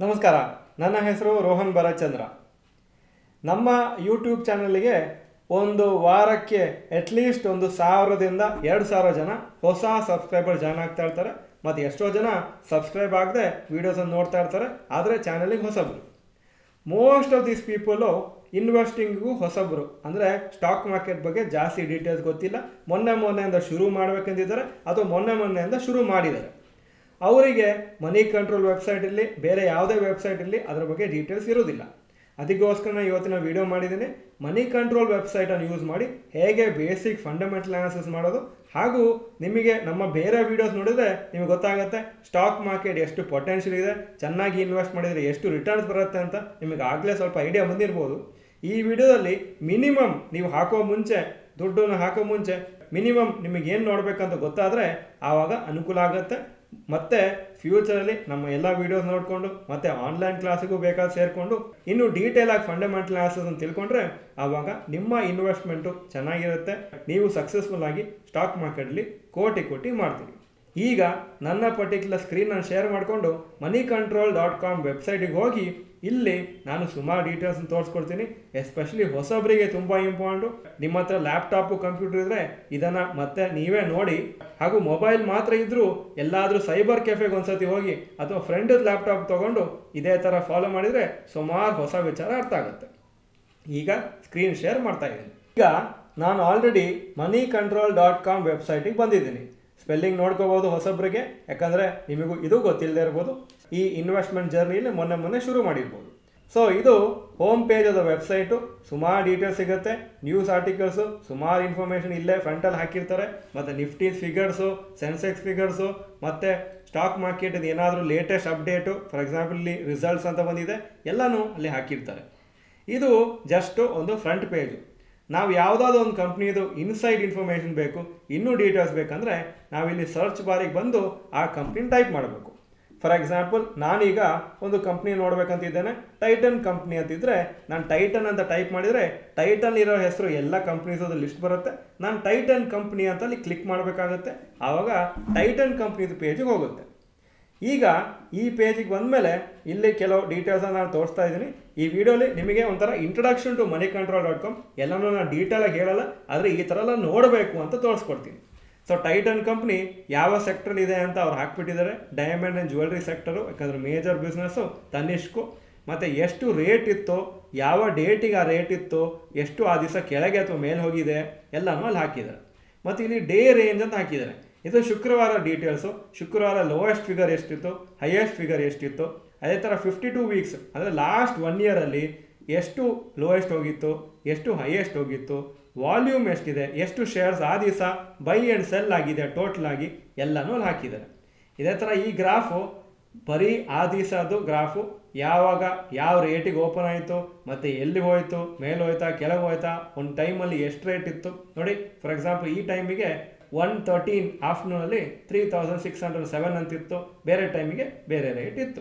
ನಮಸ್ಕಾರ ನನ್ನ ಹೆಸರು ರೋಹನ್ ಭರಚಂದ್ರ ನಮ್ಮ ಯೂಟ್ಯೂಬ್ ಚಾನಲ್ಗೆ ಒಂದು ವಾರಕ್ಕೆ ಅಟ್ಲೀಸ್ಟ್ ಒಂದು ಸಾವಿರದಿಂದ ಎರಡು ಸಾವಿರ ಜನ ಹೊಸ ಸಬ್ಸ್ಕ್ರೈಬರ್ ಜಾಯ್ನ್ ಆಗ್ತಾ ಇರ್ತಾರೆ ಮತ್ತು ಎಷ್ಟೋ ಜನ ಸಬ್ಸ್ಕ್ರೈಬ್ ಆಗದೆ ವೀಡಿಯೋಸನ್ನು ನೋಡ್ತಾ ಇರ್ತಾರೆ ಆದರೆ ಚಾನಲಿಗೆ ಹೊಸಬರು ಮೋಸ್ಟ್ ಆಫ್ ದೀಸ್ ಪೀಪಲು ಇನ್ವೆಸ್ಟಿಂಗಿಗೂ ಹೊಸಬರು ಅಂದರೆ ಸ್ಟಾಕ್ ಮಾರ್ಕೆಟ್ ಬಗ್ಗೆ ಜಾಸ್ತಿ ಡೀಟೇಲ್ಸ್ ಗೊತ್ತಿಲ್ಲ ಮೊನ್ನೆ ಮೊನ್ನೆಯಿಂದ ಶುರು ಮಾಡಬೇಕಂತಿದ್ದಾರೆ ಅಥವಾ ಮೊನ್ನೆ ಮೊನ್ನೆಯಿಂದ ಶುರು ಮಾಡಿದ್ದಾರೆ ಅವರಿಗೆ ಮನಿ ಕಂಟ್ರೋಲ್ ವೆಬ್ಸೈಟ್ ಇರಲಿ ಬೇರೆ ಯಾವುದೇ ವೆಬ್ಸೈಟ್ ಇರಲಿ ಅದರ ಬಗ್ಗೆ ಡೀಟೇಲ್ಸ್ ಇರೋದಿಲ್ಲ ಅದಕ್ಕೋಸ್ಕರ ನಾನು ಇವತ್ತಿನ ವಿಡಿಯೋ ಮಾಡಿದ್ದೀನಿ ಮನಿ ಕಂಟ್ರೋಲ್ ವೆಬ್ಸೈಟನ್ನು ಯೂಸ್ ಮಾಡಿ ಹೇಗೆ ಬೇಸಿಕ್ ಫಂಡಮೆಂಟಲ್ ಅನಾಲಿಸಿಸ್ ಮಾಡೋದು ಹಾಗೂ ನಿಮಗೆ ನಮ್ಮ ಬೇರೆ ವೀಡಿಯೋಸ್ ನೋಡಿದರೆ ನಿಮಗೆ ಗೊತ್ತಾಗುತ್ತೆ ಸ್ಟಾಕ್ ಮಾರ್ಕೆಟ್ ಎಷ್ಟು ಪೊಟೆನ್ಷಿಯಲ್ ಇದೆ ಚೆನ್ನಾಗಿ ಇನ್ವೆಸ್ಟ್ ಮಾಡಿದರೆ ಎಷ್ಟು ರಿಟರ್ನ್ಸ್ ಬರುತ್ತೆ ಅಂತ ನಿಮಗೆ ಆಗಲೇ ಸ್ವಲ್ಪ ಐಡಿಯಾ ಬಂದಿರ್ಬೋದು ಈ ವಿಡಿಯೋದಲ್ಲಿ ಮಿನಿಮಮ್ ನೀವು ಹಾಕೋ ಮುಂಚೆ ದುಡ್ಡನ್ನು ಹಾಕೋ ಮುಂಚೆ ಮಿನಿಮಮ್ ನಿಮಗೆ ಏನು ನೋಡಬೇಕಂತ ಗೊತ್ತಾದರೆ ಆವಾಗ ಅನುಕೂಲ ಆಗುತ್ತೆ ಮತ್ತೆ ಫ್ಯೂಚರಲ್ಲಿ ನಮ್ಮ ಎಲ್ಲ ವೀಡಿಯೋಸ್ ನೋಡಿಕೊಂಡು ಮತ್ತೆ ಆನ್ಲೈನ್ ಕ್ಲಾಸಿಗೂ ಬೇಕಾದ ಸೇರಿಕೊಂಡು ಇನ್ನು ಡೀಟೇಲ್ ಆಗಿ ಫಂಡಮೆಂಟಲ್ ಅನಾಲಿಸಿಸ್ ಅಂತ ತಿಳ್ಕೊಂಡ್ರೆ ಆವಾಗ ನಿಮ್ಮ ಇನ್ವೆಸ್ಟ್ಮೆಂಟು ಚೆನ್ನಾಗಿರುತ್ತೆ ನೀವು ಸಕ್ಸಸ್ಫುಲ್ ಆಗಿ ಸ್ಟಾಕ್ ಮಾರ್ಕೆಟಲ್ಲಿ ಕೋಟಿ ಕೋಟಿ ಮಾಡ್ತೀರಿ ಈಗ ನನ್ನ ಪರ್ಟಿಕ್ಯುಲರ್ ಸ್ಕ್ರೀನನ್ನು ಶೇರ್ ಮಾಡಿಕೊಂಡು ಮನಿ ಕಂಟ್ರೋಲ್ ಡಾಟ್ ಕಾಮ್ ವೆಬ್ಸೈಟಿಗೆ ಹೋಗಿ ಇಲ್ಲಿ ನಾನು ಸುಮಾರು ಡೀಟೇಲ್ಸ್ ತೋರಿಸ್ಕೊಡ್ತೀನಿ ಎಸ್ಪೆಷಲಿ ಹೊಸಬರಿಗೆ ತುಂಬ ಇಂಪಾರ್ಟೆಂಟು ನಿಮ್ಮ ಹತ್ರ ಲ್ಯಾಪ್ಟಾಪು ಕಂಪ್ಯೂಟರ್ ಇದ್ದರೆ ಇದನ್ನು ಮತ್ತೆ ನೀವೇ ನೋಡಿ ಹಾಗೂ ಮೊಬೈಲ್ ಮಾತ್ರ ಇದ್ದರೂ ಎಲ್ಲಾದರೂ ಸೈಬರ್ ಕೆಫೆಗೆ ಒಂದ್ಸತಿ ಹೋಗಿ ಅಥವಾ ಫ್ರೆಂಡ್ ಲ್ಯಾಪ್ಟಾಪ್ ತೊಗೊಂಡು ಇದೇ ಥರ ಫಾಲೋ ಮಾಡಿದರೆ ಸುಮಾರು ಹೊಸ ವಿಚಾರ ಅರ್ಥ ಆಗುತ್ತೆ ಈಗ ಸ್ಕ್ರೀನ್ ಶೇರ್ ಮಾಡ್ತಾ ಇದ್ದೀನಿ ಈಗ ನಾನು already money control dot com ವೆಬ್ಸೈಟಿಗೆ ಬಂದಿದ್ದೀನಿ ಸ್ಪೆಲ್ಲಿಂಗ್ ನೋಡ್ಕೋಬೋದು ಹೊಸಬ್ರಿಗೆ ಯಾಕಂದರೆ ನಿಮಗೂ ಇದು ಗೊತ್ತಿಲ್ಲದೆ ಇರ್ಬೋದು ಈ ಇನ್ವೆಸ್ಟ್ಮೆಂಟ್ ಜರ್ನಿಲಿ ಮೊನ್ನೆ ಮೊನ್ನೆ ಶುರು ಮಾಡಿರ್ಬೋದು ಸೊ ಇದು ಹೋಮ್ ಪೇಜ್ ಅದ ವೆಬ್ಸೈಟು ಸುಮಾರು ಡೀಟೇಲ್ಸ್ ಸಿಗುತ್ತೆ ನ್ಯೂಸ್ ಆರ್ಟಿಕಲ್ಸು ಸುಮಾರು ಇನ್ಫಾರ್ಮೇಷನ್ ಇಲ್ಲೇ ಫ್ರಂಟಲ್ಲಿ ಹಾಕಿರ್ತಾರೆ ಮತ್ತು ನಿಫ್ಟಿ ಫಿಗರ್ಸು ಸೆನ್ಸೆಕ್ಸ್ ಫಿಗರ್ಸು ಮತ್ತು ಸ್ಟಾಕ್ ಮಾರ್ಕೆಟ್ ಏನಾದರೂ ಲೇಟೆಸ್ಟ್ ಅಪ್ಡೇಟು ಫಾರ್ ಎಕ್ಸಾಂಪಲ್ ಇಲ್ಲಿ ರಿಸಲ್ಟ್ಸ್ ಅಂತ ಬಂದಿದೆ ಎಲ್ಲನೂ ಅಲ್ಲಿ ಹಾಕಿರ್ತಾರೆ ಇದು ಜಸ್ಟ್ ಒಂದು ಫ್ರಂಟ್ ಪೇಜು ನಾವು ಯಾವುದಾದ್ರು ಒಂದು ಕಂಪ್ನಿದು ಇನ್ಸೈಡ್ ಇನ್ಫಾರ್ಮೇಷನ್ ಬೇಕು ಇನ್ನೂ ಡೀಟೇಲ್ಸ್ ಬೇಕಂದರೆ ನಾವಿಲ್ಲಿ ಸರ್ಚ್ ಬಾರಿಗೆ ಬಂದು ಆ ಕಂಪ್ನಿನ ಟೈಪ್ ಮಾಡಬೇಕು ಫಾರ್ ಎಕ್ಸಾಂಪಲ್ ನಾನೀಗ ಒಂದು ಕಂಪ್ನಿ ನೋಡ್ಬೇಕಂತಿದ್ದೇನೆ ಟೈಟನ್ ಕಂಪ್ನಿ ಅಂತಿದ್ರೆ ನಾನು ಟೈಟನ್ ಅಂತ ಟೈಪ್ ಮಾಡಿದರೆ ಟೈಟನ್ ಇರೋ ಹೆಸರು ಎಲ್ಲ ಕಂಪ್ನೀಸದು ಲಿಸ್ಟ್ ಬರುತ್ತೆ ನಾನು ಟೈಟನ್ ಕಂಪ್ನಿ ಅಂತ ಅಲ್ಲಿ ಕ್ಲಿಕ್ ಮಾಡಬೇಕಾಗುತ್ತೆ ಆವಾಗ ಟೈಟನ್ ಕಂಪ್ನಿದು ಪೇಜಿಗೆ ಹೋಗುತ್ತೆ ಈಗ ಈ ಪೇಜಿಗೆ ಬಂದಮೇಲೆ ಇಲ್ಲಿ ಕೆಲವು ಡೀಟೇಲ್ಸನ್ನು ನಾನು ತೋರಿಸ್ತಾ ಇದ್ದೀನಿ ಈ ವಿಡಿಯೋಲಿ ನಿಮಗೆ ಒಂಥರ introduction to money control dot com ಎಲ್ಲನೂ ನಾನು ಡೀಟೇಲಾಗಿ ಹೇಳಲ್ಲ ಆದರೆ ಈ ಥರ ಎಲ್ಲ ನೋಡಬೇಕು ಅಂತ ತೋರಿಸ್ಕೊಡ್ತೀನಿ ಸೊ ಟೈಟನ್ ಕಂಪ್ನಿ ಯಾವ ಸೆಕ್ಟರ್ ಇದೆ ಅಂತ ಅವ್ರು ಹಾಕ್ಬಿಟ್ಟಿದ್ದಾರೆ ಡೈಮಂಡ್ ಆ್ಯಂಡ್ ಜ್ಯುವೆಲ್ರಿ ಸೆಕ್ಟರು ಯಾಕಂದರೆ ಮೇಜರ್ ಬಿಸ್ನೆಸ್ಸು ತನಿಷ್ಕು ಮತ್ತು ಎಷ್ಟು ರೇಟ್ ಇತ್ತೋ ಯಾವ ಡೇಟಿಗೆ ಆ ರೇಟ್ ಇತ್ತೋ ಎಷ್ಟು ಆ ದಿವಸ ಕೆಳಗೆ ಅಥವಾ ಮೇಲೆ ಹೋಗಿದೆ ಎಲ್ಲನೂ ಅಲ್ಲಿ ಹಾಕಿದ್ದಾರೆ ಮತ್ತು ಇಲ್ಲಿ ಡೇ ರೇಂಜ್ ಅಂತ ಹಾಕಿದ್ದಾರೆ ಇದು ಶುಕ್ರವಾರ ಡೀಟೇಲ್ಸು ಶುಕ್ರವಾರ ಲೋಯೆಸ್ಟ್ ಫಿಗರ್ ಎಷ್ಟಿತ್ತು ಹೈಯೆಸ್ಟ್ ಫಿಗರ್ ಎಷ್ಟಿತ್ತು ಅದೇ ಥರ ಫಿಫ್ಟಿ ಟೂ ವೀಕ್ಸ್ ಅಂದರೆ ಲಾಸ್ಟ್ ಒನ್ ಇಯರಲ್ಲಿ ಎಷ್ಟು ಲೋಯೆಸ್ಟ್ ಹೋಗಿತ್ತು ಎಷ್ಟು ಹೈಯೆಸ್ಟ್ ಹೋಗಿತ್ತು ವಾಲ್ಯೂಮ್ ಎಷ್ಟಿದೆ ಎಷ್ಟು ಶೇರ್ಸ್ ಆ ದಿವಸ ಬೈ ಆ್ಯಂಡ್ ಸೆಲ್ ಆಗಿದೆ ಟೋಟಲ್ ಆಗಿ ಎಲ್ಲನೂ ಅಲ್ಲಿ ಹಾಕಿದ್ದಾರೆ ಇದೇ ಥರ ಈ ಗ್ರಾಫು ಬರೀ ಆ ದಿವಸದ್ದು ಗ್ರಾಫು ಯಾವಾಗ ಯಾವ ರೇಟಿಗೆ ಓಪನ್ ಆಯಿತು ಮತ್ತು ಎಲ್ಲಿ ಹೋಯಿತು ಮೇಲೆ ಹೋಯ್ತಾ ಕೆಳಗೆ ಹೋಯ್ತಾ ಒಂದು ಟೈಮಲ್ಲಿ ಎಷ್ಟು ರೇಟ್ ಇತ್ತು ನೋಡಿ ಫಾರ್ ಎಕ್ಸಾಂಪಲ್ ಈ ಟೈಮಿಗೆ ಒನ್ ತರ್ಟೀನ್ ಆಫ್ಟರ್ನೂನಲ್ಲಿ three thousand six hundred seven ಅಂತಿತ್ತು ಬೇರೆ ಟೈಮಿಗೆ ಬೇರೆ ರೇಟ್ ಇತ್ತು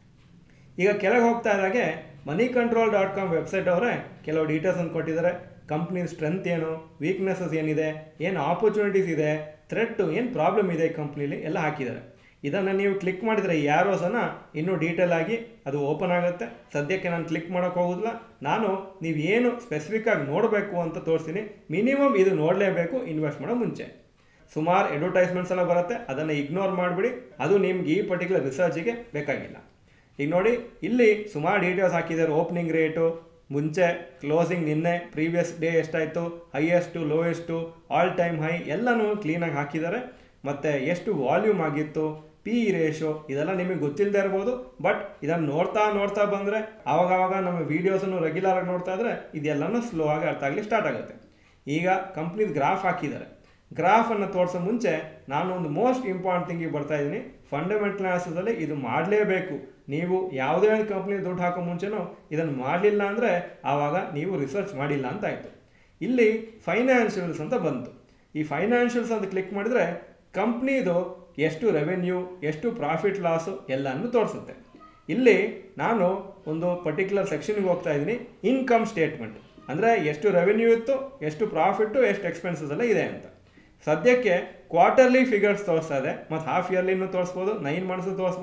ಈಗ ಕೆಳಗೆ ಹೋಗ್ತಾ ಇದ್ದಾಗೆ money control dot com website ಅವರೇ ಕೆಲವು ಡೀಟೇಲ್ಸ್ ಅನ್ನು ಕೊಟ್ಟಿದ್ದಾರೆ ಕಂಪ್ನಿ ಸ್ಟ್ರೆಂತ್ ಏನು ವೀಕ್ನೆಸಸ್ ಏನಿದೆ ಏನು ಆಪರ್ಚುನಿಟೀಸ್ ಇದೆ ಥ್ರೆಟ್ಟು ಏನು ಪ್ರಾಬ್ಲಮ್ ಇದೆ ಈ ಕಂಪ್ನೀಲಿ ಎಲ್ಲ ಹಾಕಿದ್ದಾರೆ ಇದನ್ನು ನೀವು ಕ್ಲಿಕ್ ಮಾಡಿದರೆ ಈ ಯಾರೋಸನ್ನ ಇನ್ನೂ ಡೀಟೇಲ್ ಆಗಿ ಅದು ಓಪನ್ ಆಗುತ್ತೆ ಸದ್ಯಕ್ಕೆ ನಾನು ಕ್ಲಿಕ್ ಮಾಡೋಕ್ಕೆ ಹೋಗೋದಿಲ್ಲ ನಾನು ನೀವು ಏನು ಸ್ಪೆಸಿಫಿಕ್ ಆಗಿ ನೋಡಬೇಕು ಅಂತ ತೋರಿಸ್ತೀನಿ ಮಿನಿಮಮ್ ಇದು ನೋಡಲೇಬೇಕು ಇನ್ವೆಸ್ಟ್ ಮಾಡೋ ಮುಂಚೆ ಸುಮಾರು ಅಡ್ವರ್ಟೈಸ್ಮೆಂಟ್ಸ್ ಎಲ್ಲ ಬರುತ್ತೆ ಅದನ್ನು ಇಗ್ನೋರ್ ಮಾಡಿಬಿಡಿ ಅದು ನಿಮ್ಗೆ ಈ ಪರ್ಟಿಕ್ಯುಲರ್ ರಿಸರ್ಚಿಗೆ ಬೇಕಾಗಿಲ್ಲ ಈಗ ನೋಡಿ ಇಲ್ಲಿ ಸುಮಾರು ಡೀಟೇಲ್ಸ್ ಹಾಕಿದ್ದಾರೆ ಓಪನಿಂಗ್ ರೇಟು ಮುಂಚೆ ಕ್ಲೋಸಿಂಗ್ ನಿನ್ನೆ ಪ್ರೀವಿಯಸ್ ಡೇ ಎಷ್ಟಾಯಿತು highest lowest all time high ಎಲ್ಲನೂ ಕ್ಲೀನಾಗಿ ಹಾಕಿದ್ದಾರೆ ಮತ್ತು ಎಷ್ಟು ವಾಲ್ಯೂಮ್ ಆಗಿತ್ತು ಪಿ ರೇಷೋ ಇದೆಲ್ಲ ನಿಮಗೆ ಗೊತ್ತಿಲ್ಲದೆ ಇರ್ಬೋದು ಬಟ್ ಇದನ್ನು ನೋಡ್ತಾ ನೋಡ್ತಾ ಬಂದರೆ ಆವಾಗವಾಗ ನಮ್ಮ ವೀಡಿಯೋಸನ್ನು ರೆಗ್ಯುಲರ್ ಆಗಿ ನೋಡ್ತಾ ಇದ್ರೆ ಇದೆಲ್ಲನೂ ಸ್ಲೋ ಆಗಿ ಅರ್ಥ ಆಗಲಿ ಸ್ಟಾರ್ಟ್ ಆಗುತ್ತೆ ಈಗ ಕಂಪ್ನೀಸ್ ಗ್ರಾಫ್ ಹಾಕಿದ್ದಾರೆ ಗ್ರಾಫನ್ನು ತೋರಿಸೋ ಮುಂಚೆ ನಾನು ಒಂದು ಮೋಸ್ಟ್ ಇಂಪಾರ್ಟೆಂಟ್ ಥಿಂಗಿಗೆ ಬರ್ತಾ ಇದ್ದೀನಿ ಫಂಡಮೆಂಟಲ್ ಅನಾಲಿಸಿಸಲ್ಲಿ ಇದು ಮಾಡಲೇಬೇಕು ನೀವು ಯಾವುದೇ ಒಂದು ಕಂಪ್ನಿ ದುಡ್ಡು ಹಾಕೋ ಮುಂಚೆನೂ ಇದನ್ನು ಮಾಡಲಿಲ್ಲ ಅಂದರೆ ಆವಾಗ ನೀವು ರಿಸರ್ಚ್ ಮಾಡಿಲ್ಲ ಅಂತ ಆಯಿತು ಇಲ್ಲಿ ಫೈನಾನ್ಷಿಯಲ್ಸ್ ಅಂತ ಬಂತು ಈ ಫೈನಾನ್ಷಿಯಲ್ಸ್ ಅಂತ ಕ್ಲಿಕ್ ಮಾಡಿದರೆ ಕಂಪ್ನಿದು ಎಷ್ಟು ರೆವೆನ್ಯೂ ಎಷ್ಟು ಪ್ರಾಫಿಟ್ ಲಾಸು ಎಲ್ಲನೂ ತೋರಿಸುತ್ತೆ ಇಲ್ಲಿ ನಾನು ಒಂದು ಪರ್ಟಿಕ್ಯುಲರ್ ಸೆಕ್ಷನ್ಗೆ ಹೋಗ್ತಾ ಇದ್ದೀನಿ ಇನ್ಕಮ್ ಸ್ಟೇಟ್ಮೆಂಟ್ ಅಂದರೆ ಎಷ್ಟು ರೆವೆನ್ಯೂ ಇತ್ತು ಎಷ್ಟು ಪ್ರಾಫಿಟ್ಟು ಎಷ್ಟು ಎಕ್ಸ್ಪೆನ್ಸಸ್ ಎಲ್ಲ ಇದೆ ಅಂತ ಸದ್ಯಕ್ಕೆ ಕ್ವಾರ್ಟರ್ಲಿ ಫಿಗರ್ಸ್ ತೋರಿಸ್ತಾ ಇದೆ ಮತ್ತು ಹಾಫ್ ಇಯರ್ಲಿನೂ ತೋರಿಸ್ಬೋದು ನೈನ್ ಮಂತ್ಸು ತೋರಿಸ್ಬೋದು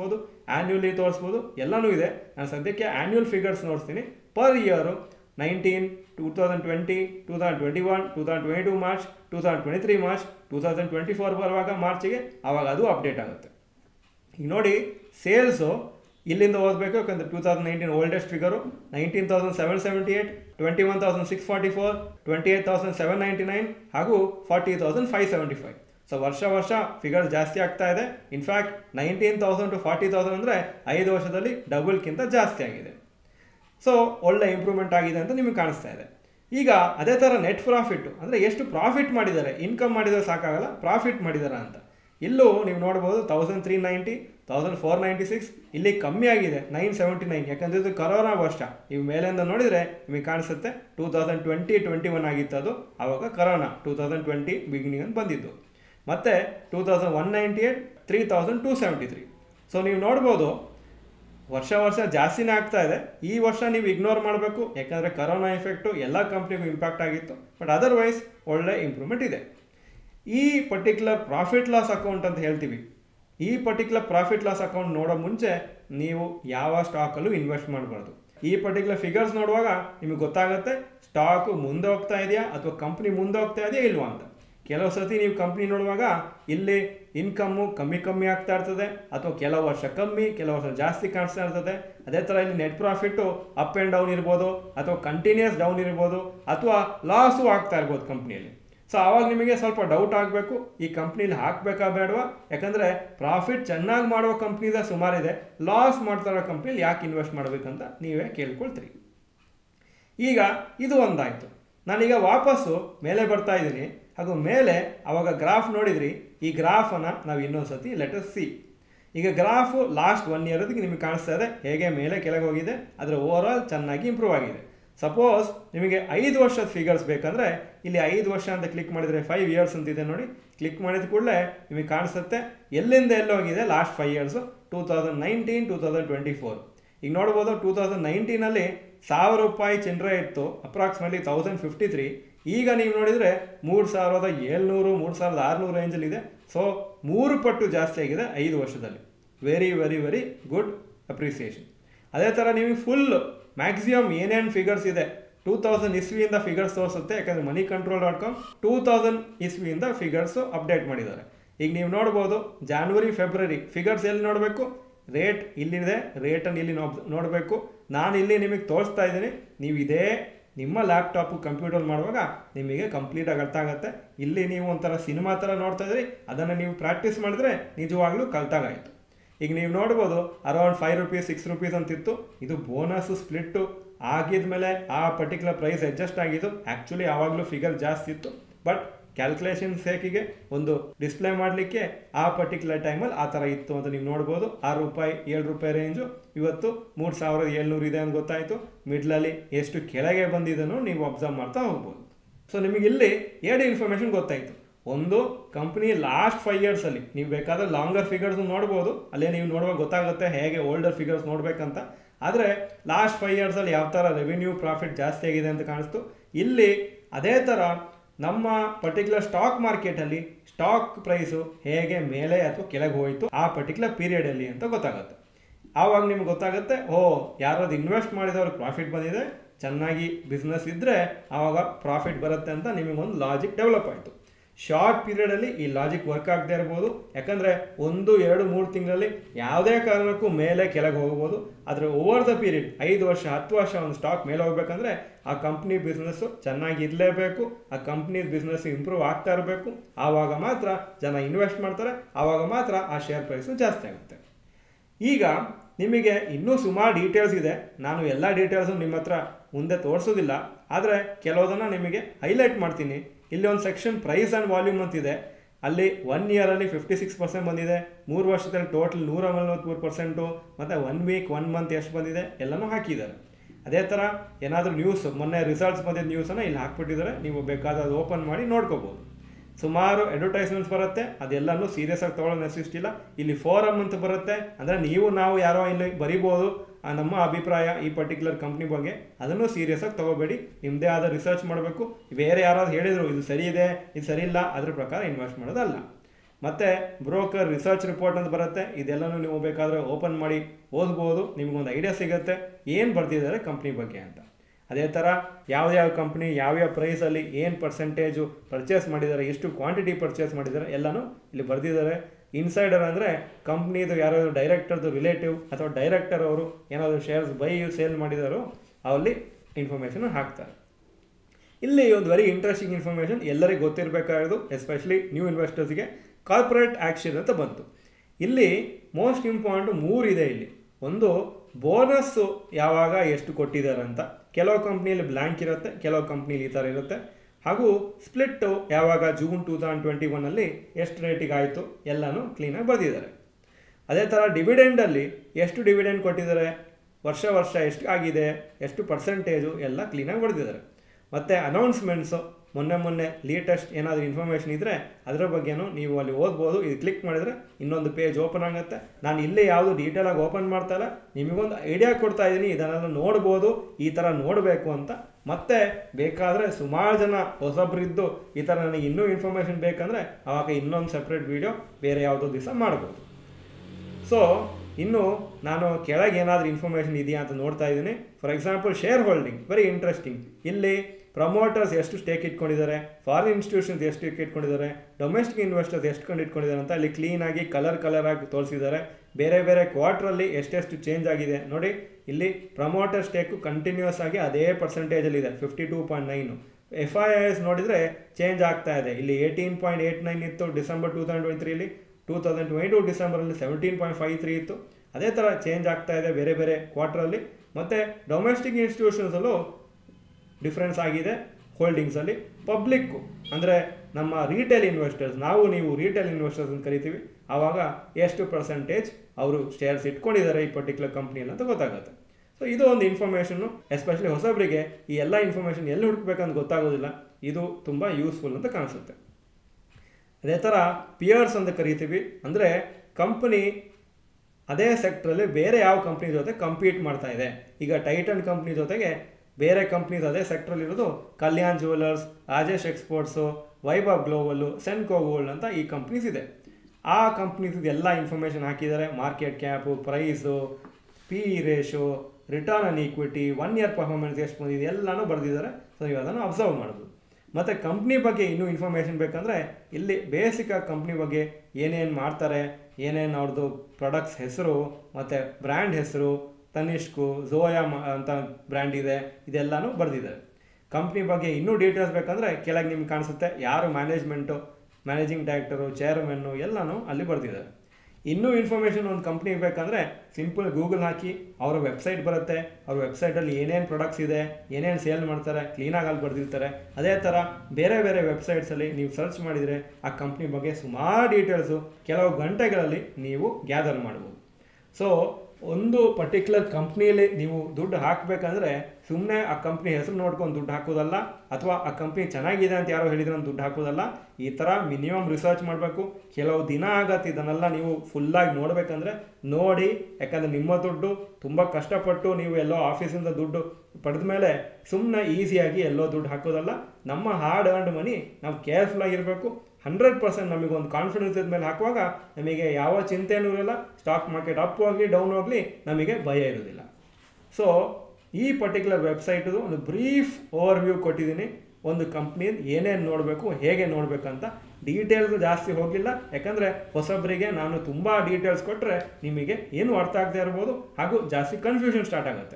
ಆ್ಯನ್ಯುಲಿ ತೋರಿಸ್ಬೋದು ಎಲ್ಲನೂ ಇದೆ ನಾನು ಸದ್ಯಕ್ಕೆ ಆ್ಯನ್ಯುವಲ್ ಫಿಗರ್ಸ್ ನೋಡ್ತೀನಿ per year nineteen two thousand twenty two thousand twenty one two thousand twenty two March two thousand twenty three March two thousand twenty four ಬರುವಾಗ ಮಾರ್ಚಿಗೆ ಆವಾಗ ಅದು ಅಪ್ಡೇಟ್ ಆಗುತ್ತೆ ಈಗ ನೋಡಿ ಸೇಲ್ಸು ಇಲ್ಲಿಂದ ಓದಬೇಕು ಯಾಕಂದರೆ two thousand nineteen oldest figure nineteen thousand seven seventy eight twenty one thousand six forty four twenty eight thousand seven ninety nine ಹಾಗೂ forty thousand five seventy five so ವರ್ಷ ವರ್ಷ ಫಿಗರ್ ಜಾಸ್ತಿ ಆಗ್ತಾ ಇದೆ in fact nineteen thousand to forty thousand ಅಂದರೆ ಐದು ವರ್ಷದಲ್ಲಿ ಡಬಲ್ಗಿಂತ ಜಾಸ್ತಿ ಆಗಿದೆ ಸೊ ಒಳ್ಳೆ ಇಂಪ್ರೂವ್ಮೆಂಟ್ ಆಗಿದೆ ಅಂತ ನಿಮಗೆ ಕಾಣಿಸ್ತಾ ಇದೆ ಈಗ ಅದೇ ಥರ ನೆಟ್ ಪ್ರಾಫಿಟ್ ಅಂದರೆ ಎಷ್ಟು ಪ್ರಾಫಿಟ್ ಮಾಡಿದ್ದಾರೆ ಇನ್ಕಮ್ ಮಾಡಿದರೆ ಸಾಕಾಗಲ್ಲ ಪ್ರಾಫಿಟ್ ಮಾಡಿದಾರ ಅಂತ ಇಲ್ಲೂ ನೀವು ನೋಡ್ಬೋದು thousand three ninety thousand four ninety six ಇಲ್ಲಿ ಕಮ್ಮಿ ಆಗಿದೆ ನೈನ್ ಸೆವೆಂಟಿ ನೈನ್ ಯಾಕಂದರೆ ಇದು ಕರೋನಾ ವರ್ಷ ನೀವು ಮೇಲಿಂದ ನೋಡಿದರೆ ನಿಮಗೆ ಕಾಣಿಸುತ್ತೆ two thousand twenty twenty one ಆಗಿತ್ತು ಅದು ಆವಾಗ corona two thousand twenty beginning ಅಂತ ಬಂದಿದ್ದು ಮತ್ತು two thousand one ninety eight three thousand two seventy three so ನೀವು ನೋಡ್ಬೋದು ವರ್ಷ ವರ್ಷ ಜಾಸ್ತಿನೇ ಆಗ್ತಾ ಇದೆ ಈ ವರ್ಷ ನೀವು ಇಗ್ನೋರ್ ಮಾಡಬೇಕು ಯಾಕಂದರೆ ಕರೋನಾ ಎಫೆಕ್ಟು ಎಲ್ಲ ಕಂಪ್ನಿಗೂ ಇಂಪ್ಯಾಕ್ಟ್ ಆಗಿತ್ತು ಬಟ್ ಅದರ್ವೈಸ್ ಒಳ್ಳೆ ಇಂಪ್ರೂವ್ಮೆಂಟ್ ಇದೆ ಈ ಪರ್ಟಿಕ್ಯುಲರ್ ಪ್ರಾಫಿಟ್ ಲಾಸ್ ಅಕೌಂಟ್ ಅಂತ ಹೇಳ್ತೀವಿ ಈ ಪರ್ಟಿಕ್ಯುಲರ್ ಪ್ರಾಫಿಟ್ ಲಾಸ್ ಅಕೌಂಟ್ ನೋಡೋ ಮುಂಚೆ ನೀವು ಯಾವ ಸ್ಟಾಕಲ್ಲೂ ಇನ್ವೆಸ್ಟ್ ಮಾಡಬಾರ್ದು ಈ ಪರ್ಟಿಕ್ಯುಲರ್ ಫಿಗರ್ಸ್ ನೋಡುವಾಗ ನಿಮಗೆ ಗೊತ್ತಾಗುತ್ತೆ ಸ್ಟಾಕು ಮುಂದೆ ಹೋಗ್ತಾ ಇದೆಯಾ ಅಥವಾ ಕಂಪ್ನಿ ಮುಂದೆ ಹೋಗ್ತಾ ಇದೆಯಾ ಇಲ್ವಾ ಅಂತ ಕೆಲವು ಸತಿ ನೀವು ಕಂಪ್ನಿ ನೋಡುವಾಗ ಇಲ್ಲಿ ಇನ್ಕಮ್ಮು ಕಮ್ಮಿ ಕಮ್ಮಿ ಆಗ್ತಾ ಇರ್ತದೆ ಅಥವಾ ಕೆಲವು ವರ್ಷ ಕಮ್ಮಿ ಕೆಲವು ವರ್ಷ ಜಾಸ್ತಿ ಕಾಣಿಸ್ತಾ ಇರ್ತದೆ ಅದೇ ಥರ ಇಲ್ಲಿ net profit up and down ಇರ್ಬೋದು ಅಥವಾ ಕಂಟಿನ್ಯೂಸ್ ಡೌನ್ ಇರ್ಬೋದು ಅಥವಾ ಲಾಸು ಆಗ್ತಾ ಇರ್ಬೋದು ಕಂಪ್ನಿಯಲ್ಲಿ ಸೊ ಆವಾಗ ನಿಮಗೆ ಸ್ವಲ್ಪ ಡೌಟ್ ಆಗಬೇಕು ಈ ಕಂಪ್ನಿಲಿ ಹಾಕಬೇಕಾ ಬೇಡವಾ ಯಾಕಂದರೆ ಪ್ರಾಫಿಟ್ ಚೆನ್ನಾಗಿ ಮಾಡುವ ಕಂಪ್ನಿದ ಸುಮಾರಿದೆ ಲಾಸ್ ಮಾಡ್ತಾ ಇರೋ ಕಂಪ್ನಿಲಿ ಯಾಕೆ ಇನ್ವೆಸ್ಟ್ ಮಾಡಬೇಕಂತ ನೀವೇ ಕೇಳ್ಕೊಳ್ತೀರಿ ಈಗ ಇದು ಒಂದಾಯಿತು ನಾನೀಗ ವಾಪಸ್ಸು ಮೇಲೆ ಬರ್ತಾ ಇದ್ದೀನಿ ಹಾಗೂ ಮೇಲೆ ಅವಾಗ ಗ್ರಾಫ್ ನೋಡಿದ್ರಿ ಈ ಗ್ರಾಫನ್ನು ನಾವು ಇನ್ನೊಂದು ಸತಿ ಲೆಟರ್ ಸಿ ಈಗ ಗ್ರಾಫು ಲಾಸ್ಟ್ ಒನ್ ಇಯರ್ದಿಗೆ ನಿಮಗೆ ಕಾಣಿಸ್ತಾ ಇದೆ ಹೇಗೆ ಮೇಲೆ ಕೆಳಗೆ ಹೋಗಿದೆ ಅದರ ಓವರ್ ಆಲ್ ಚೆನ್ನಾಗಿ ಇಂಪ್ರೂವ್ ಆಗಿದೆ ಸಪೋಸ್ ನಿಮಗೆ ಐದು ವರ್ಷದ ಫಿಗರ್ಸ್ ಬೇಕಂದರೆ ಇಲ್ಲಿ ಐದು ವರ್ಷ ಅಂತ ಕ್ಲಿಕ್ ಮಾಡಿದರೆ ಫೈವ್ ಇಯರ್ಸ್ ಅಂತಿದೆ ನೋಡಿ ಕ್ಲಿಕ್ ಮಾಡಿದ ಕೂಡಲೇ ನಿಮಗೆ ಕಾಣಿಸುತ್ತೆ ಎಲ್ಲಿಂದ ಎಲ್ಲೋಗಿದೆ last five years two thousand nineteen two thousand twenty four ಈಗ ನೋಡ್ಬೋದು ಟೂ ತೌಸಂಡ್ ನೈನ್ಟೀನಲ್ಲಿ ಸಾವಿರ ರೂಪಾಯಿ ಚಿಲ್ಲರೆ ಇತ್ತು ಅಪ್ರಾಕ್ಸಿಮೇಟ್ಲಿ ತೌಸಂಡ್ ಫಿಫ್ಟಿ ತ್ರೀ ಈಗ ನೀವು ನೋಡಿದರೆ ಮೂರು ಸಾವಿರದ ಏಳ್ನೂರು ಮೂರು ಸಾವಿರದ ಆರುನೂರು ರೇಂಜಲ್ಲಿದೆ ಸೊ ಮೂರು ಪಟ್ಟು ಜಾಸ್ತಿ ಆಗಿದೆ ಐದು ವರ್ಷದಲ್ಲಿ very very very good appreciation ಅದೇ ಥರ ನಿಮಗೆ ಫುಲ್ ಮ್ಯಾಕ್ಸಿಮಮ್ ಏನೇನು ಫಿಗರ್ಸ್ ಇದೆ ಟೂ ತೌಸಂಡ್ ಇಸ್ವಿಯಿಂದ ಫಿಗರ್ಸ್ ತೋರಿಸುತ್ತೆ ಯಾಕಂದರೆ money control dot com two thousand ಇಸ್ವಿಯಿಂದ ಫಿಗರ್ಸು ಅಪ್ಡೇಟ್ ಮಾಡಿದ್ದಾರೆ ಈಗ ನೀವು ನೋಡ್ಬೋದು ಜಾನ್ವರಿ ಫೆಬ್ರವರಿ ಫಿಗರ್ಸ್ ಎಲ್ಲಿ ನೋಡಬೇಕು ರೇಟ್ ಇಲ್ಲಿದೆ ರೇಟನ್ನು ಇಲ್ಲಿ ನೋಡಬೇಕು ನಾನು ಇಲ್ಲಿ ನಿಮಗೆ ತೋರಿಸ್ತಾ ಇದ್ದೀನಿ ನೀವು ಇದೇ ನಿಮ್ಮ ಲ್ಯಾಪ್ಟಾಪು ಕಂಪ್ಯೂಟರ್ ಮಾಡುವಾಗ ನಿಮಗೆ ಕಂಪ್ಲೀಟಾಗಿ ಅರ್ಥ ಆಗುತ್ತೆ ಇಲ್ಲಿ ನೀವು ಒಂಥರ ಸಿನಿಮಾ ಥರ ನೋಡ್ತಾ ಇದ್ರಿ ಅದನ್ನು ನೀವು ಪ್ರಾಕ್ಟೀಸ್ ಮಾಡಿದ್ರೆ ನಿಜವಾಗ್ಲೂ ಕಲ್ತಾಗಾಯಿತು ಈಗ ನೀವು ನೋಡ್ಬೋದು around five rupees six rupees ಅಂತಿತ್ತು ಇದು ಬೋನಸ್ಸು ಸ್ಪ್ಲಿಟ್ಟು ಆಗಿದ್ಮೇಲೆ ಆ ಪರ್ಟಿಕ್ಯುಲರ್ ಪ್ರೈಸ್ ಅಡ್ಜಸ್ಟ್ ಆಗಿದ್ದು ಆ್ಯಕ್ಚುಲಿ ಆವಾಗಲೂ ಫಿಗರ್ ಜಾಸ್ತಿ ಇತ್ತು ಬಟ್ ಕ್ಯಾಲ್ಕುಲೇಷನ್ ಸೇಕಿಗೆ ಒಂದು ಡಿಸ್ಪ್ಲೇ ಮಾಡಲಿಕ್ಕೆ ಆ ಪರ್ಟಿಕ್ಯುಲರ್ ಟೈಮಲ್ಲಿ ಆ ಥರ ಇತ್ತು ಅಂತ ನೀವು ನೋಡ್ಬೋದು ಆರು ರೂಪಾಯಿ ಏಳು ರೂಪಾಯಿ ರೇಂಜು ಇವತ್ತು ಮೂರು ಸಾವಿರದ ಏಳ್ನೂರು ಇದೆ ಅಂತ ಗೊತ್ತಾಯಿತು ಮಿಡ್ಲಲ್ಲಿ ಎಷ್ಟು ಕೆಳಗೆ ಬಂದಿದ್ದನ್ನು ನೀವು ಅಬ್ಸರ್ವ್ ಮಾಡ್ತಾ ಹೋಗ್ಬೋದು ಸೊ ನಿಮಗೆ ಇಲ್ಲಿ ಎರಡು ಇನ್ಫಾರ್ಮೇಷನ್ ಗೊತ್ತಾಯಿತು ಒಂದು ಕಂಪ್ನಿ ಲಾಸ್ಟ್ ಫೈವ್ ಇಯರ್ಸಲ್ಲಿ ನೀವು ಬೇಕಾದರೆ ಲಾಂಗರ್ ಫಿಗರ್ಸ್ ನೋಡ್ಬೋದು ಅಲ್ಲೇ ನೀವು ನೋಡುವಾಗ ಗೊತ್ತಾಗುತ್ತೆ ಹೇಗೆ ಓಲ್ಡರ್ ಫಿಗರ್ಸ್ ನೋಡಬೇಕಂತ ಆದರೆ ಲಾಸ್ಟ್ ಫೈವ್ ಇಯರ್ಸಲ್ಲಿ ಯಾವ ಥರ ರೆವಿನ್ಯೂ ಪ್ರಾಫಿಟ್ ಜಾಸ್ತಿ ಆಗಿದೆ ಅಂತ ಕಾಣಿಸ್ತು ಇಲ್ಲಿ ಅದೇ ಥರ ನಮ್ಮ ಪರ್ಟಿಕ್ಯುಲರ್ ಸ್ಟಾಕ್ ಮಾರ್ಕೆಟಲ್ಲಿ ಸ್ಟಾಕ್ ಪ್ರೈಸು ಹೇಗೆ ಮೇಲೆ ಅಥವಾ ಕೆಳಗೆ ಹೋಯಿತು ಆ ಪರ್ಟಿಕ್ಯುಲರ್ ಪೀರಿಯಡಲ್ಲಿ ಅಂತ ಗೊತ್ತಾಗುತ್ತೆ ಆವಾಗ ನಿಮ್ಗೆ ಗೊತ್ತಾಗುತ್ತೆ ಓ ಯಾರಾದ್ರು ಇನ್ವೆಸ್ಟ್ ಮಾಡಿದವ್ರಿಗೆ ಪ್ರಾಫಿಟ್ ಬಂದಿದೆ ಚೆನ್ನಾಗಿ ಬಿಸ್ನೆಸ್ ಇದ್ದರೆ ಆವಾಗ ಪ್ರಾಫಿಟ್ ಬರುತ್ತೆ ಅಂತ ನಿಮಗೊಂದು ಲಾಜಿಕ್ ಡೆವಲಪ್ ಆಯಿತು ಶಾರ್ಟ್ ಪೀರಿಯಡಲ್ಲಿ ಈ ಲಾಜಿಕ್ ವರ್ಕ್ ಆಗದೆ ಇರ್ಬೋದು ಯಾಕಂದರೆ ಒಂದು ಎರಡು ಮೂರು ತಿಂಗಳಲ್ಲಿ ಯಾವುದೇ ಕಾರಣಕ್ಕೂ ಮೇಲೆ ಕೆಳಗೆ ಹೋಗ್ಬೋದು ಆದರೆ ಓವರ್ ದ ಪೀರಿಯಡ್ ಐದು ವರ್ಷ ಹತ್ತು ವರ್ಷ ಒಂದು ಸ್ಟಾಕ್ ಮೇಲೆ ಹೋಗ್ಬೇಕಂದ್ರೆ ಆ ಕಂಪ್ನಿ ಬಿಸ್ನೆಸ್ಸು ಚೆನ್ನಾಗಿ ಇರಲೇಬೇಕು ಆ ಕಂಪ್ನಿ ಬಿಸ್ನೆಸ್ ಇಂಪ್ರೂವ್ ಆಗ್ತಾ ಇರಬೇಕು ಆವಾಗ ಮಾತ್ರ ಜನ ಇನ್ವೆಸ್ಟ್ ಮಾಡ್ತಾರೆ ಆವಾಗ ಮಾತ್ರ ಆ ಶೇರ್ ಪ್ರೈಸು ಜಾಸ್ತಿ ಆಗುತ್ತೆ ಈಗ ನಿಮಗೆ ಇನ್ನೂ ಸುಮಾರು ಡೀಟೇಲ್ಸ್ ಇದೆ ನಾನು ಎಲ್ಲ ಡೀಟೇಲ್ಸು ನಿಮ್ಮ ಹತ್ರ ಮುಂದೆ ತೋರಿಸೋದಿಲ್ಲ ಆದರೆ ಕೆಲವುದನ್ನು ನಿಮಗೆ ಹೈಲೈಟ್ ಮಾಡ್ತೀನಿ ಇಲ್ಲಿ ಒಂದು ಸೆಕ್ಷನ್ ಪ್ರೈಸ್ ಆ್ಯಂಡ್ ವಾಲ್ಯೂಮ್ ಅಂತಿದೆ ಅಲ್ಲಿ ಒನ್ ಇಯರಲ್ಲಿ ಫಿಫ್ಟಿ ಸಿಕ್ಸ್ ಪರ್ಸೆಂಟ್ ಬಂದಿದೆ ಮೂರು ವರ್ಷದಲ್ಲಿ ಟೋಟಲ್ ನೂರ ನಲ್ವತ್ತ್ಮೂರು ಪರ್ಸೆಂಟು ಮತ್ತು ಒನ್ ವೀಕ್ ಒನ್ ಮಂತ್ ಎಷ್ಟು ಬಂದಿದೆ ಎಲ್ಲನೂ ಹಾಕಿದ್ದಾರೆ ಅದೇ ಥರ ಏನಾದರೂ ನ್ಯೂಸ್ ಮೊನ್ನೆ ರಿಸಲ್ಟ್ಸ್ ಬಂದಿದ್ದ ನ್ಯೂಸನ್ನು ಇಲ್ಲಿ ಹಾಕ್ಬಿಟ್ಟಿದ್ದಾರೆ ನೀವು ಬೇಕಾದ್ರೆ ಅದು ಓಪನ್ ಮಾಡಿ ನೋಡ್ಕೋಬೋದು ಸುಮಾರು ಅಡ್ವರ್ಟೈಸ್ಮೆಂಟ್ಸ್ ಬರುತ್ತೆ ಅದೆಲ್ಲನೂ ಸೀರಿಯಸ್ ಆಗಿ ತೊಗೊಳ್ಳೋ ನೆಸಿಸ್ಟಿಲ್ಲ ಇಲ್ಲಿ ಫೋರಮ್ ಅಂತ ಬರುತ್ತೆ ಅಂದರೆ ನೀವು ನಾವು ಯಾರೋ ಇಲ್ಲಿ ಬರಿಬೋದು ಆ ನಮ್ಮ ಅಭಿಪ್ರಾಯ ಈ ಪರ್ಟಿಕ್ಯುಲರ್ ಕಂಪ್ನಿ ಬಗ್ಗೆ ಅದನ್ನು ಸೀರಿಯಸ್ ಆಗಿ ತೊಗೋಬೇಡಿ ನಿಮ್ಮದೇ ಆದ ರಿಸರ್ಚ್ ಮಾಡಬೇಕು ಬೇರೆ ಯಾರಾದ್ರು ಹೇಳಿದರು ಇದು ಸರಿ ಇದೆ ಇದು ಸರಿ ಇಲ್ಲ ಅದ್ರ ಪ್ರಕಾರ ಇನ್ವೆಸ್ಟ್ ಮಾಡೋದಲ್ಲ ಮತ್ತು ಬ್ರೋಕರ್ ರಿಸರ್ಚ್ ರಿಪೋರ್ಟ್ ಅಂತ ಬರುತ್ತೆ ಇದೆಲ್ಲನೂ ನೀವು ಬೇಕಾದರೆ ಓಪನ್ ಮಾಡಿ ಓದ್ಬೋದು ನಿಮಗೊಂದು ಐಡಿಯಾ ಸಿಗುತ್ತೆ ಏನು ಬರ್ತಿದ್ದಾರೆ ಕಂಪ್ನಿ ಬಗ್ಗೆ ಅಂತ ಅದೇ ಥರ ಯಾವ್ಯಾವ ಕಂಪ್ನಿ ಯಾವ್ಯಾವ ಪ್ರೈಸಲ್ಲಿ ಏನು ಪರ್ಸೆಂಟೇಜು ಪರ್ಚೇಸ್ ಮಾಡಿದ್ದಾರೆ ಎಷ್ಟು ಕ್ವಾಂಟಿಟಿ ಪರ್ಚೇಸ್ ಮಾಡಿದ್ದಾರೆ ಎಲ್ಲನೂ ಇಲ್ಲಿ ಬರೆದಿದ್ದಾರೆ ಇನ್ಸೈಡರ್ ಅಂದರೆ ಕಂಪ್ನಿದು ಯಾರಾದರೂ ಡೈರೆಕ್ಟರ್ದು ರಿಲೇಟಿವ್ ಅಥವಾ ಡೈರೆಕ್ಟರ್ ಅವರು ಏನಾದರೂ ಶೇರ್ಸ್ ಬೈ ಸೇಲ್ ಮಾಡಿದಾರೋ ಅಲ್ಲಿ ಇನ್ಫಾರ್ಮೇಷನ್ ಹಾಕ್ತಾರೆ ಇಲ್ಲಿ ಒಂದು ವೆರಿ ಇಂಟ್ರೆಸ್ಟಿಂಗ್ ಇನ್ಫಾರ್ಮೇಷನ್ ಎಲ್ಲರಿಗೂ ಗೊತ್ತಿರಬೇಕಾಗಿರೋದು ಎಸ್ಪೆಷಲಿ ನ್ಯೂ ಇನ್ವೆಸ್ಟರ್ಸ್ಗೆ ಕಾರ್ಪೊರೇಟ್ ಆ್ಯಕ್ಷನ್ ಅಂತ ಬಂತು ಇಲ್ಲಿ ಮೋಸ್ಟ್ ಇಂಪಾರ್ಟೆಂಟ್ ಮೂರು ಇದೆ ಇಲ್ಲಿ ಒಂದು ಬೋನಸ್ಸು ಯಾವಾಗ ಎಷ್ಟು ಕೊಟ್ಟಿದ್ದಾರೆ ಅಂತ ಕೆಲವು ಕಂಪ್ನಿಯಲ್ಲಿ ಬ್ಲ್ಯಾಂಕ್ ಇರುತ್ತೆ ಕೆಲವು ಕಂಪ್ನಿಲಿ ಈ ಥರ ಇರುತ್ತೆ ಹಾಗೂ ಸ್ಪ್ಲಿಟ್ಟು ಯಾವಾಗ ಜೂನ್ ಟೂ ತೌಸಂಡ್ ಟ್ವೆಂಟಿ ಒನ್ನಲ್ಲಿ ಎಷ್ಟು ರೇಟಿಗೆ ಆಯಿತು ಎಲ್ಲನೂ ಕ್ಲೀನಾಗಿ ಬರೆದಿದ್ದಾರೆ ಅದೇ ಥರ ಡಿವಿಡೆಂಡಲ್ಲಿ ಎಷ್ಟು ಡಿವಿಡೆಂಡ್ ಕೊಟ್ಟಿದ್ದಾರೆ ವರ್ಷ ವರ್ಷ ಎಷ್ಟು ಆಗಿದೆ ಎಷ್ಟು ಪರ್ಸೆಂಟೇಜು ಎಲ್ಲ ಕ್ಲೀನಾಗಿ ಬರೆದಿದ್ದಾರೆ ಮತ್ತು ಅನೌನ್ಸ್ಮೆಂಟ್ಸು ಮೊನ್ನೆ ಮೊನ್ನೆ ಲೇಟೆಸ್ಟ್ ಏನಾದರೂ ಇನ್ಫಾರ್ಮೇಷನ್ ಇದ್ದರೆ ಅದರ ಬಗ್ಗೆನೂ ನೀವು ಅಲ್ಲಿ ಓದ್ಬೋದು ಇದು ಕ್ಲಿಕ್ ಮಾಡಿದರೆ ಇನ್ನೊಂದು ಪೇಜ್ ಓಪನ್ ಆಗುತ್ತೆ ನಾನು ಇಲ್ಲೇ ಯಾವುದು ಡೀಟೇಲಾಗಿ ಓಪನ್ ಮಾಡ್ತಾ ಇಲ್ಲ ನಿಮಗೊಂದು ಐಡಿಯಾ ಕೊಡ್ತಾ ಇದ್ದೀನಿ ಇದನ್ನೆಲ್ಲ ನೋಡ್ಬೋದು ಈ ಥರ ನೋಡಬೇಕು ಅಂತ ಮತ್ತೆ ಬೇಕಾದರೆ ಸುಮಾರು ಜನ ಹೊಸಬ್ರಿದ್ದು ಈ ಥರ ನನಗೆ ಇನ್ನೂ ಇನ್ಫಾರ್ಮೇಷನ್ ಬೇಕಂದರೆ ಆವಾಗ ಇನ್ನೊಂದು ಸಪ್ರೇಟ್ ವೀಡಿಯೋ ಬೇರೆ ಯಾವುದೋ ದಿವಸ ಮಾಡ್ಬೋದು ಸೊ ಇನ್ನು ನಾನು ಕೆಳಗೆ ಏನಾದರೂ ಇನ್ಫಾರ್ಮೇಷನ್ ಇದೆಯಾ ಅಂತ ನೋಡ್ತಾ ಇದ್ದೀನಿ for example share holding very interesting ಇಲ್ಲಿ ಪ್ರಮೋಟರ್ಸ್ ಎಷ್ಟು ಸ್ಟೇಕ್ ಇಟ್ಕೊಂಡಿದ್ದಾರೆ ಫಾರಿನ್ ಇನ್ಸ್ಟಿಟ್ಯೂಷನ್ಸ್ ಎಷ್ಟು ಸ್ಟೇಕ್ ಇಟ್ಕೊಂಡಿದ್ದಾರೆ ಡೊಮೆಸ್ಟಿಕ್ ಇನ್ವೆಸ್ಟರ್ಸ್ ಎಷ್ಟು ಕೊಂಡು ಇಟ್ಕೊಂಡಿದ್ದಾರೆ ಅಂತ ಅಲ್ಲಿ ಕ್ಲೀನಾಗಿ ಕಲರ್ ಕಲರ್ ಆಗಿ ತೋರಿಸಿದ್ದಾರೆ ಬೇರೆ ಬೇರೆ ಕ್ವಾರ್ಟ್ರಲ್ಲಿ ಎಷ್ಟೆಷ್ಟು ಚೇಂಜ್ ಆಗಿದೆ ನೋಡಿ ಇಲ್ಲಿ ಪ್ರಮೋಟರ್ ಸ್ಟೇಕು ಕಂಟಿನ್ಯೂಸ್ ಆಗಿ ಅದೇ ಪರ್ಸೆಂಟೇಜಲ್ಲಿ ಇದೆ fifty two point nine F I S ನೋಡಿದರೆ ಚೇಂಜ್ ಆಗ್ತಾ ಇದೆ ಇಲ್ಲಿ ಏಯ್ಟೀನ್ ಪಾಯಿಂಟ್ ಏಯ್ಟ್ ನೈನ್ ಇತ್ತು ಡಿಸೆಂಬರ್ ಟೂ ತೌಸಂಡ್ ಟ್ವೆಂಟಿ ತ್ರೀಲಿ ಟೂ ತೌಸಂಡ್ ಟ್ವೆಂಟಿ ಟು ಡಿಸೆಂಬರಲ್ಲಿ ಸೆವೆಂಟೀನ್ ಪಾಯಿಂಟ್ ಫೈವ್ ತ್ರೀ ಇತ್ತು ಅದೇ ಥರ ಚೇಂಜ್ ಆಗ್ತಾ ಇದೆ ಬೇರೆ ಬೇರೆ ಕ್ವಾರ್ಟ್ರಲ್ಲಿ ಮತ್ತು ಡೊಮೆಸ್ಟಿಕ್ ಇನ್ಸ್ಟಿಟ್ಯೂಷನ್ಸಲ್ಲೂ ಡಿಫ್ರೆನ್ಸ್ ಆಗಿದೆ ಹೋಲ್ಡಿಂಗ್ಸಲ್ಲಿ ಪಬ್ಲಿಕ್ಕು ಅಂದರೆ ನಮ್ಮ ರೀಟೇಲ್ ಇನ್ವೆಸ್ಟರ್ಸ್ ನಾವು ನೀವು ರೀಟೇಲ್ ಇನ್ವೆಸ್ಟರ್ಸ್ ಅಂತ ಕರಿತೀವಿ ಆವಾಗ ಎಷ್ಟು ಪರ್ಸೆಂಟೇಜ್ ಅವರು ಶೇರ್ಸ್ ಇಟ್ಕೊಂಡಿದ್ದಾರೆ ಈ ಪರ್ಟಿಕ್ಯುಲರ್ ಕಂಪ್ನಿಯಲ್ಲಿ ಅಂತ ಗೊತ್ತಾಗುತ್ತೆ ಸೊ ಇದು ಒಂದು ಇನ್ಫಾರ್ಮೇಷನ್ನು ಎಸ್ಪೆಷಲಿ ಹೊಸಬರಿಗೆ ಈ ಎಲ್ಲ ಇನ್ಫಾರ್ಮೇಷನ್ ಎಲ್ಲಿ ಹುಡುಕ್ಬೇಕಂತ ಗೊತ್ತಾಗೋದಿಲ್ಲ ಇದು ತುಂಬ ಯೂಸ್ಫುಲ್ ಅಂತ ಕಾಣಿಸುತ್ತೆ ಅದೇ ಥರ ಪಿಯರ್ಸ್ ಅಂತ ಕರಿತೀವಿ ಅಂದರೆ ಕಂಪನಿ ಅದೇ ಸೆಕ್ಟ್ರಲ್ಲಿ ಬೇರೆ ಯಾವ ಕಂಪ್ನಿ ಜೊತೆ ಕಂಪೀಟ್ ಮಾಡ್ತಾ ಇದೆ ಈಗ ಟೈಟನ್ ಕಂಪ್ನಿ ಜೊತೆಗೆ ಬೇರೆ ಕಂಪ್ನೀಸ್ ಅದೇ ಸೆಕ್ಟ್ರಲ್ಲಿ ಇರೋದು Kalyan jewellers Rajesh exports Vaibhav global Senco gold ಅಂತ ಈ ಕಂಪ್ನೀಸ್ ಇದೆ ಆ ಕಂಪ್ನೀಸ್ ಎಲ್ಲ ಇನ್ಫಾರ್ಮೇಷನ್ ಹಾಕಿದ್ದಾರೆ market cap price P ratio return on equity one year performance ಎಷ್ಟು ಬಂದಿದೆ ಎಲ್ಲನೂ ಬರೆದಿದ್ದಾರೆ ಸೊ ನೀವು ಅದನ್ನು ಅಬ್ಸರ್ವ್ ಮಾಡ್ಬೋದು ಮತ್ತು ಕಂಪ್ನಿ ಬಗ್ಗೆ ಇನ್ನೂ ಇನ್ಫಾರ್ಮೇಷನ್ ಬೇಕಂದರೆ ಇಲ್ಲಿ ಬೇಸಿಕಾಗಿ ಕಂಪ್ನಿ ಬಗ್ಗೆ ಏನೇನು ಮಾಡ್ತಾರೆ ಏನೇನು ಅವ್ರದ್ದು ಪ್ರಾಡಕ್ಟ್ಸ್ ಹೆಸರು ಮತ್ತು ಬ್ರ್ಯಾಂಡ್ ಹೆಸರು ತನಿಷ್ಕು ಝೋಯಾ ಅಂತ ಬ್ರ್ಯಾಂಡ್ ಇದೆ ಇದೆಲ್ಲನೂ ಬರೆದಿದ್ದಾರೆ ಕಂಪ್ನಿ ಬಗ್ಗೆ ಇನ್ನೂ ಡೀಟೇಲ್ಸ್ ಬೇಕಂದರೆ ಕೆಳಗೆ ನಿಮ್ಗೆ ಕಾಣಿಸುತ್ತೆ ಯಾರು ಮ್ಯಾನೇಜ್ಮೆಂಟು ಮ್ಯಾನೇಜಿಂಗ್ ಡೈರೆಕ್ಟರು ಚೇರ್ಮನ್ನು ಎಲ್ಲನೂ ಅಲ್ಲಿ ಬರೆದಿದ್ದಾರೆ ಇನ್ನೂ ಇನ್ಫಾರ್ಮೇಷನ್ ಒಂದು ಕಂಪ್ನಿ ಬೇಕಂದರೆ ಸಿಂಪಲ್ ಗೂಗಲ್ ಹಾಕಿ ಅವರ ವೆಬ್ಸೈಟ್ ಬರುತ್ತೆ ಅವ್ರ ವೆಬ್ಸೈಟಲ್ಲಿ ಏನೇನು ಪ್ರಾಡಕ್ಟ್ಸ್ ಇದೆ ಏನೇನು ಸೇಲ್ ಮಾಡ್ತಾರೆ ಕ್ಲೀನಾಗಿ ಅಲ್ಲಿ ಬರೆದಿರ್ತಾರೆ ಅದೇ ಥರ ಬೇರೆ ಬೇರೆ ವೆಬ್ಸೈಟ್ಸಲ್ಲಿ ನೀವು ಸರ್ಚ್ ಮಾಡಿದರೆ ಆ ಕಂಪ್ನಿ ಬಗ್ಗೆ ಸುಮಾರು ಡೀಟೇಲ್ಸು ಕೆಲವು ಗಂಟೆಗಳಲ್ಲಿ ನೀವು ಗ್ಯಾದರ್ ಮಾಡ್ಬೋದು ಸೊ ಒಂದು ಪರ್ಟಿಕ್ಯುಲರ್ ಕಂಪ್ನಿಯಲ್ಲಿ ನೀವು ದುಡ್ಡು ಹಾಕಬೇಕಂದ್ರೆ ಸುಮ್ಮನೆ ಆ ಕಂಪ್ನಿ ಹೆಸರು ನೋಡ್ಕೊಂಡು ದುಡ್ಡು ಹಾಕೋದಲ್ಲ ಅಥವಾ ಆ ಕಂಪ್ನಿ ಚೆನ್ನಾಗಿದೆ ಅಂತ ಯಾರೋ ಹೇಳಿದ್ರೆ ಅಂತ ದುಡ್ಡು ಹಾಕೋದಲ್ಲ ಈ ಥರ ಮಿನಿಮಮ್ ರಿಸರ್ಚ್ ಮಾಡಬೇಕು ಕೆಲವು ದಿನ ಆಗತ್ತೆ ಇದನ್ನೆಲ್ಲ ನೀವು ಫುಲ್ಲಾಗಿ ನೋಡಬೇಕಂದ್ರೆ ನೋಡಿ ಯಾಕಂದರೆ ನಿಮ್ಮ ದುಡ್ಡು ತುಂಬ ಕಷ್ಟಪಟ್ಟು ನೀವು ಎಲ್ಲೋ ಆಫೀಸಿಂದ ದುಡ್ಡು ಪಡೆದ ಮೇಲೆ ಸುಮ್ಮನೆ ಈಸಿಯಾಗಿ ಎಲ್ಲೋ ದುಡ್ಡು ಹಾಕೋದಲ್ಲ ನಮ್ಮ ಹಾರ್ಡ್ ಅರ್ನ್ಡ್ ಮನಿ ನಾವು ಕೇರ್ಫುಲ್ ಆಗಿರಬೇಕು ಹಂಡ್ರೆಡ್ ಪರ್ಸೆಂಟ್ ನಮಗೆ ಒಂದು ಕಾನ್ಫಿಡೆನ್ಸ್ ಇದ್ಮೇಲೆ ಹಾಕುವಾಗ ನಮಗೆ ಯಾವ ಚಿಂತೆನೂ ಇರಲ್ಲ ಸ್ಟಾಕ್ ಮಾರ್ಕೆಟ್ ಅಪ್ ಆಗಲಿ ಡೌನ್ ಹೋಗಲಿ ನಮಗೆ ಭಯ ಇರೋದಿಲ್ಲ ಸೊ ಈ ಪರ್ಟಿಕ್ಯುಲರ್ ವೆಬ್ಸೈಟದು ಒಂದು ಬ್ರೀಫ್ ಓವರ್ ವ್ಯೂ ಕೊಟ್ಟಿದ್ದೀನಿ ಒಂದು ಕಂಪ್ನಿ ಏನೇನು ನೋಡಬೇಕು ಹೇಗೆ ನೋಡಬೇಕಂತ ಡೀಟೇಲ್ಸ್ ಜಾಸ್ತಿ ಹೋಗಲಿಲ್ಲ ಯಾಕಂದರೆ ಹೊಸಬರಿಗೆ ನಾನು ತುಂಬ ಡೀಟೇಲ್ಸ್ ಕೊಟ್ಟರೆ ನಿಮಗೆ ಏನು ಅರ್ಥ ಆಗದೆ ಇರ್ಬೋದು ಹಾಗೂ ಜಾಸ್ತಿ ಕನ್ಫ್ಯೂಷನ್ ಸ್ಟಾರ್ಟ್ ಆಗುತ್ತೆ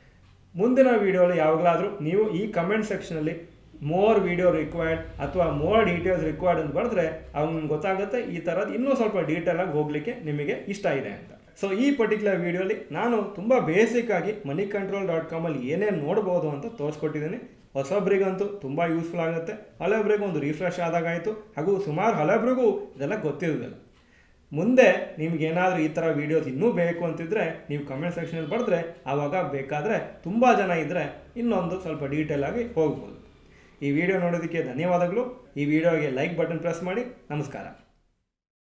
ಮುಂದಿನ ವೀಡಿಯೋಲಿ ಯಾವಾಗಲಾದರೂ ನೀವು ಈ ಕಮೆಂಟ್ ಸೆಕ್ಷನಲ್ಲಿ ಮೋರ್ ವಿಡಿಯೋ ರಿಕ್ವೈರ್ಡ್ ಅಥವಾ ಮೋರ್ ಡೀಟೇಲ್ಸ್ ರಿಕ್ವೈರ್ಡ್ ಅಂತ ಬರೆದ್ರೆ ಅವ್ನಿಗೆ ಗೊತ್ತಾಗುತ್ತೆ ಈ ಥರದ್ದು ಇನ್ನೂ ಸ್ವಲ್ಪ ಡೀಟೇಲಾಗಿ ಹೋಗಲಿಕ್ಕೆ ನಿಮಗೆ ಇಷ್ಟ ಇದೆ ಅಂತ ಸೊ ಈ ಪರ್ಟಿಕ್ಯುಲರ್ ವೀಡಿಯೋಲಿ ನಾನು ತುಂಬ ಬೇಸಿಕ್ಕಾಗಿ ಮನಿ ಕಂಟ್ರೋಲ್ ಡಾಟ್ ಕಾಮಲ್ಲಿ ಏನೇನು ನೋಡ್ಬೋದು ಅಂತ ತೋರಿಸ್ಕೊಟ್ಟಿದ್ದೀನಿ ಹೊಸೊಬ್ರಿಗಂತೂ ತುಂಬ ಯೂಸ್ಫುಲ್ ಆಗುತ್ತೆ ಹಳೆಬ್ರಿಗೂ ಒಂದು ರಿಫ್ರೆಶ್ ಆದಾಗಾಯಿತು ಹಾಗೂ ಸುಮಾರು ಹಳೆಬ್ರಿಗೂ ಇದೆಲ್ಲ ಗೊತ್ತಿರೋದಿಲ್ಲ ಮುಂದೆ ನಿಮ್ಗೇನಾದರೂ ಈ ಥರ ವೀಡಿಯೋಸ್ ಇನ್ನೂ ಬೇಕು ಅಂತಿದ್ರೆ ನೀವು ಕಮೆಂಟ್ ಸೆಕ್ಷನಲ್ಲಿ ಬರೆದ್ರೆ ಆವಾಗ ಬೇಕಾದರೆ ತುಂಬ ಜನ ಇದ್ದರೆ ಇನ್ನೊಂದು ಸ್ವಲ್ಪ ಡೀಟೇಲ್ ಆಗಿ ಹೋಗ್ಬೋದು ಈ ವಿಡಿಯೋ ನೋಡೋದಕ್ಕೆ ಧನ್ಯವಾದಗಳು ಈ ವಿಡಿಯೋಗೆ ಲೈಕ್ ಬಟನ್ ಪ್ರೆಸ್ ಮಾಡಿ ನಮಸ್ಕಾರ